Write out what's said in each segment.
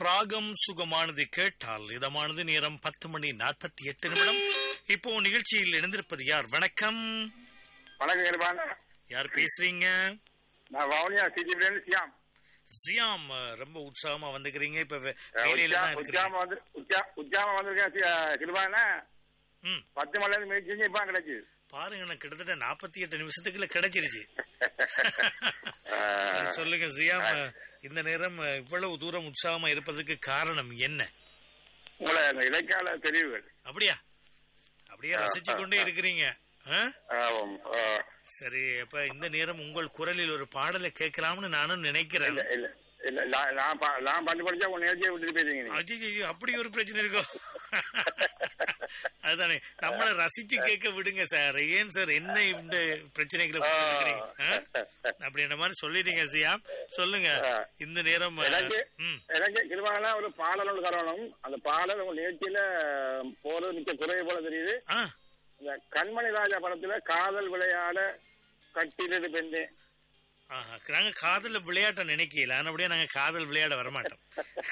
ராகம் சுகமானது கேட்டால் இதமானது நேரம் பத்து மணி நாற்பத்தி எட்டு நிமிடம் இப்போ நிகழ்ச்சியில் இணைந்திருப்பது யார் வணக்கம் வணக்கம் கிருபான் யார் பேசுறீங்க நான் வவுனியா சிட்டிலேருந்து சியாம் சியாம் அஹ், ரொம்ப உற்சாகமா வந்துக்கிறீங்க இப்ப வே- வேலையில உச்சா- தான் இருக்கிறீங்க உச்சாம வந்து உச்சா உச்சாம வந்திருக்கேன் சி- கிருபானா ம் பத்து மணில இருந்து முயற்சி செஞ்சு இப்ப கிடைக்குது பாருங்க நான் கிட்டத்தட்ட நாற்பத்தி எட்டு நிமிஷத்துக்குள்ள கிடைச்சிருச்சு சொல்லுங்க சியாம் அஹ், இந்த நேரம் அஹ், இவ்வளவு தூரம் உற்சாகமா இருப்பதற்கு காரணம் என்ன உங்களை இந்த இடைக்கால தெரிவுகள் அப்படியா அப்படியே ரசிச்சு கொண்டே இருக்கிறீங்க ஆ? ஆமாம். ஆ, சரி அப்ப இந்த நேரம் உங்கள் குரலில் ஒரு பாடலை கேட்கலாம்னு நானும் நினைக்கிறேன் இல்ல இல்ல இல்ல நான் நான் பா- நான் பண்ணி படிச்சா உங்க நேர்ச்சியை விட்டுட்டு போயிருங்க நீங்க அஜய் அப்படி ஒரு பிரச்சனை இருக்கோ அதுதானே நம்மள ரசிச்சு கேட்க விடுங்க சார் ஏன் சார் என்ன இந்த பிரச்சனைகளை கொடுக்குறீங்க? ஆ? அப்படின்ற மாதிரி சொல்லிட்டீங்க சியாம் சொல்லுங்க இந்த நேரம் அஹ், எனக்கு ம் எனக்கு கிருபானா ஒரு பாடல் ஒன்று தரணும் அந்த பாடல் உங்க நிகழ்ச்சியில போறது மிக்க குறைவு போல தெரியுது ஆ இந்த கண்மணி ராஜா படத்துல காதல் விளையாட கட்டிலது பெண்ணே ஆஹா, நாங்க காதல்ல விளையாட்ட நினைக்கல ஆனபடியா நாங்க காதல் விளையாட வரமாட்டோம்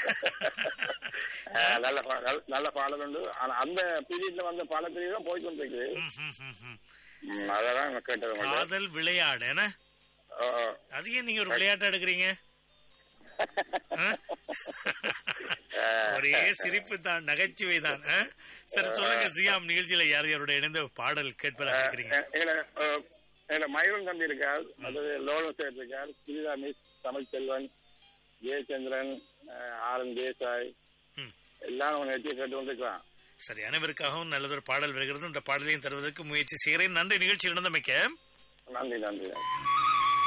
ஆ, நல்ல பா- நல்ல- நல்ல பாடல் உண்டு ஆனா அந்த பீரியட்ல வந்த பாடத்திலேயே தான் போய் கொண்டிருக்கு ம், ம், ம், ம். ம், அததான் நான் கேட்டது உங்கள்ட்ட. காதல் விளையாடு என்ன ஆ, ஆ. அது ஏன் நீங்க ஒரு விளையாட்டா எடுக்கிறீங்க ஆ? ஒரே சிரிப்பு தான் நகைச்சுவை தான் ஆ? சரி சொல்லுங்க சியாம் நிகழ்ச்சியில யார் யாரோட இணைந்த பாடல் கேட்பதாக இருக்கிறீங்க எ- எங்களை, ஆ, எங்களை மயூரன் தம்பி இருக்கார் அடுத்தது லோகன் சேர் இருக்கார் சிறிதா மிஸ் தமிழ்ச்செல்வன் ஜெயச்சந்திரன் ஆ, ஆர் என் தேசாய் ம். எல்லாரும் உங்க நிகழ்ச்சியை கேட்டு கொண்டிருக்கலாம் சரி அனைவருக்காகவும் நல்லதொரு பாடல் வருகிறது இந்த பாடலையும் தருவதற்கு முயற்சி செய்கிறேன் நன்றி நிகழ்ச்சி நடந்தமைக்க நன்றி நன்றி